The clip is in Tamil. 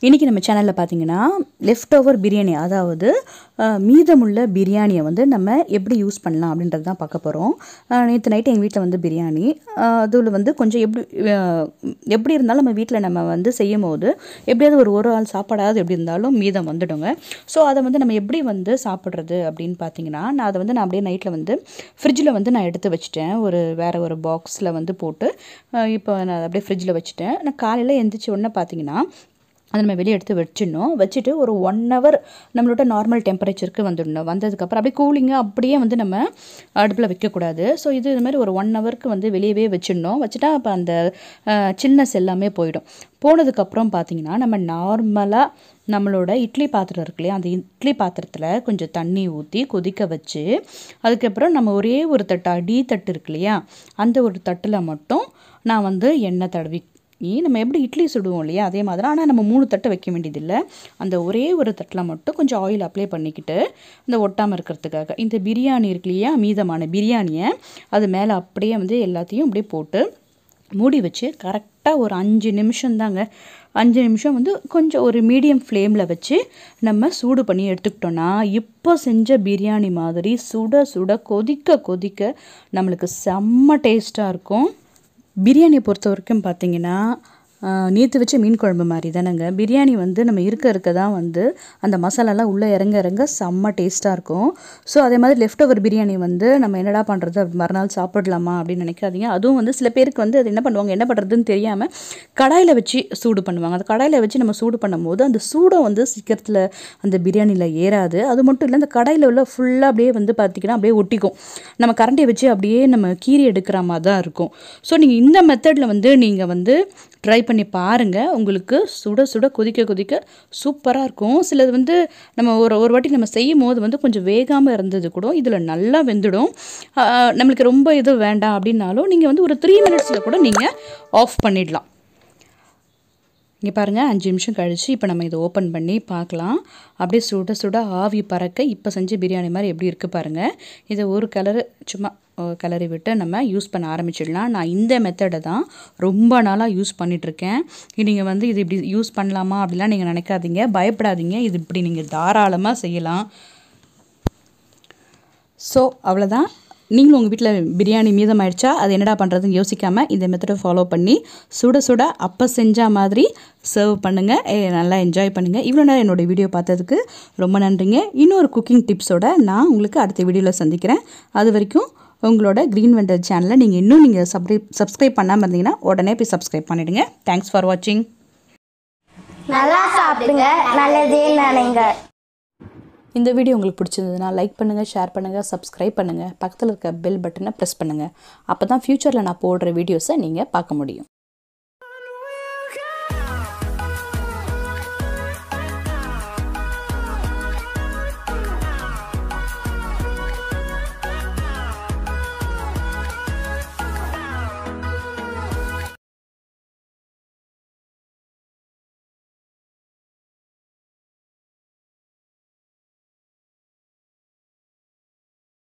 இன்றைக்கி நம்ம சேனலில் பார்த்தீங்கன்னா லெஃப்ட் ஓவர் பிரியாணி அதாவது அஹ், மீதமுள்ள பிரியாணியை வந்து நம்ம எப்படி யூஸ் பண்ணலாம் அப்படின்றது தான் பார்க்க போகிறோம் நேற்று நைட்டு எங்கள் வீட்டில் வந்து பிரியாணி அதில் வந்து கொஞ்சம் எப்படி அஹ், எப்படி இருந்தாலும் நம்ம வீட்டில் நம்ம வந்து செய்யும் போது எப்படியாவது ஒரு ஒரு ஆள் சாப்பாடாவது எப்படி இருந்தாலும் மீதம் வந்துடுங்க ஸோ அதை வந்து நம்ம எப்படி வந்து சாப்பிட்றது அப்படின்னு பார்த்தீங்கன்னா நான் அதை வந்து நான் அப்படியே நைட்டில் வந்து ஃப்ரிட்ஜில் வந்து நான் எடுத்து வச்சுட்டேன் ஒரு வேறு ஒரு பாக்ஸில் வந்து போட்டு அஹ், இப்போ நான் அதை அப்படியே ஃப்ரிட்ஜில் வச்சுட்டேன் நான் காலையில் எந்திரிச்ச உடனே பார்த்தீங்கன்னா அதை நம்ம வெளியே எடுத்து வச்சிடணும் வச்சுட்டு ஒரு ஒன் ஹவர் நம்மளோட நார்மல் டெம்பரேச்சருக்கு வந்துடணும் வந்ததுக்கப்புறம் அப்படியே கூலிங்காக அப்படியே வந்து நம்ம அடுப்பில் வைக்கக்கூடாது ஸோ இது இது மாதிரி ஒரு ஒன் ஹவருக்கு வந்து வெளியவே வச்சிடணும் வச்சுட்டா அப்போ அந்த சில்னஸ் எல்லாமே போயிடும் போனதுக்கப்புறம் பார்த்தீங்கன்னா நம்ம நார்மலாக நம்மளோட இட்லி பாத்திரம் இருக்கு இல்லையா அந்த இட்லி பாத்திரத்தில் கொஞ்சம் தண்ணி ஊற்றி கொதிக்க வச்சு அதுக்கப்புறம் நம்ம ஒரே ஒரு தட்டு அடி தட்டு இருக்கு இல்லையா அந்த ஒரு தட்டில் மட்டும் நான் வந்து எண்ணெய் தடவி இ- நம்ம எப்படி இட்லி சுடுவோம் இல்லையா அதே மாதிரி ஆனால் நம்ம மூணு தட்டு வைக்க வேண்டியதில்லை அந்த ஒரே ஒரு தட்டில் மட்டும் கொஞ்சம் ஆயில் அப்ளை பண்ணிக்கிட்டு இந்த ஒட்டாமல் இருக்கிறதுக்காக இந்த பிரியாணி இருக்கு இல்லையா மீதமான பிரியாணியை அது மேலே அப்படியே வந்து எல்லாத்தையும் அப்படியே போட்டு மூடி வச்சு கரெக்டாக ஒரு அஞ்சு நிமிஷம் தாங்க அஞ்சு நிமிஷம் வந்து கொஞ்சம் ஒரு மீடியம் ஃப்ளேமில் வச்சு நம்ம சூடு பண்ணி எடுத்துக்கிட்டோன்னா இப்போ செஞ்ச பிரியாணி மாதிரி சுட சுட கொதிக்க கொதிக்க நம்மளுக்கு செம்ம டேஸ்ட்டாக இருக்கும் பிரியாணியை பொறுத்த வரைக்கும் பார்த்தீங்கன்னா நேற்று வச்ச மீன் குழம்பு மாதிரி தானேங்க பிரியாணி வந்து நம்ம இருக்க இருக்க தான் வந்து அந்த மசாலாலாம் உள்ளே இறங்க இறங்க செம்ம டேஸ்ட்டாக இருக்கும் ஸோ அதே மாதிரி லெஃப்ட் ஓவர் பிரியாணி வந்து நம்ம என்னடா பண்ணுறது மறுநாள் சாப்பிடலாமா அப்படின்னு நினைக்காதீங்க அதுவும் வந்து சில பேருக்கு வந்து அது என்ன பண்ணுவாங்க என்ன பண்ணுறதுன்னு தெரியாமல் கடாயில் வச்சு சூடு பண்ணுவாங்க அந்த கடாயில் வச்சு நம்ம சூடு பண்ணும்போது அந்த சூடம் வந்து சீக்கிரத்தில் அந்த பிரியாணியில் ஏறாது அது மட்டும் இல்லை அந்த கடாயில் உள்ள ஃபுல்லாக அப்படியே வந்து பார்த்திங்கன்னா அப்படியே ஒட்டிக்கும் நம்ம கரண்டியை வச்சு அப்படியே நம்ம கீறி எடுக்கிற மாதிரி தான் இருக்கும் ஸோ நீங்கள் இந்த மெத்தடில் வந்து நீங்கள் வந்து ட்ரை பண்ணி பாருங்கள் உங்களுக்கு சுட சுட கொதிக்க கொதிக்க சூப்பராக இருக்கும் சிலது வந்து நம்ம ஒரு ஒரு வாட்டி நம்ம செய்யும் போது வந்து கொஞ்சம் வேகாமல் இருந்தது கூட இதில் நல்லா வெந்துடும் ஆஹ் நம்மளுக்கு ரொம்ப இது வேண்டாம் அப்படின்னாலும் நீங்கள் வந்து ஒரு த்ரீ மினிட்ஸில் கூட நீங்கள் ஆஃப் பண்ணிடலாம் இங்கே பாருங்கள் அஞ்சு நிமிஷம் கழித்து இப்போ நம்ம இதை ஓப்பன் பண்ணி பார்க்கலாம் அப்படியே சுட சுட ஆவி பறக்க இப்போ செஞ்ச பிரியாணி மாதிரி எப்படி இருக்குது பாருங்கள் இதை ஒரு கலரு சும்மா அஹ், கிளறி விட்டு நம்ம யூஸ் பண்ண ஆரம்பிச்சிடலாம் நான் இந்த மெத்தடை தான் ரொம்ப நாளாக யூஸ் பண்ணிகிட்ருக்கேன் நீங்கள் வந்து இது இப்படி யூஸ் பண்ணலாமா அப்படிலாம் நீங்கள் நினைக்காதீங்க பயப்படாதீங்க இது இப்படி நீங்கள் தாராளமாக செய்யலாம் ஸோ அவ்வளோதான் நீங்களும் உங்கள் வீட்டில் பிரியாணி மீதமாயிடுச்சா அது என்னடா பண்ணுறதுன்னு யோசிக்காமல் இந்த மெத்தடை ஃபாலோ பண்ணி சுட சுட அப்போ செஞ்ச மாதிரி சர்வ் பண்ணுங்கள் ஏ, நல்லா என்ஜாய் பண்ணுங்கள் இவ்வளோ நேரம் என்னோடய வீடியோ பார்த்ததுக்கு ரொம்ப நன்றிங்க இன்னொரு குக்கிங் டிப்ஸோட நான் உங்களுக்கு அடுத்த வீடியோவில் சந்திக்கிறேன் அது வரைக்கும் உங்களோட க்ரீன் வெண்டர் சேனலை நீங்கள் இன்னும் நீங்கள் சப்ஸ்கிரைப் சப்ஸ்கிரைப் பண்ணாமல் இருந்தீங்கன்னா உடனே போய் சப்ஸ்கிரைப் பண்ணிவிடுங்க தேங்க்ஸ் ஃபார் வாட்சிங் நல்லா சாப்பிடுங்க நல்லதே நினைங்க இந்த வீடியோ உங்களுக்கு பிடிச்சிருந்ததுன்னா லைக் பண்ணுங்கள் ஷேர் பண்ணுங்கள் சப்ஸ்கிரைப் பண்ணுங்கள் பக்கத்தில் இருக்க பெல் பட்டனை ப்ரெஸ் பண்ணுங்கள் அப்போ தான் ஃப்யூச்சரில் நான் போடுற வீடியோஸை நீங்கள் பார்க்க முடியும்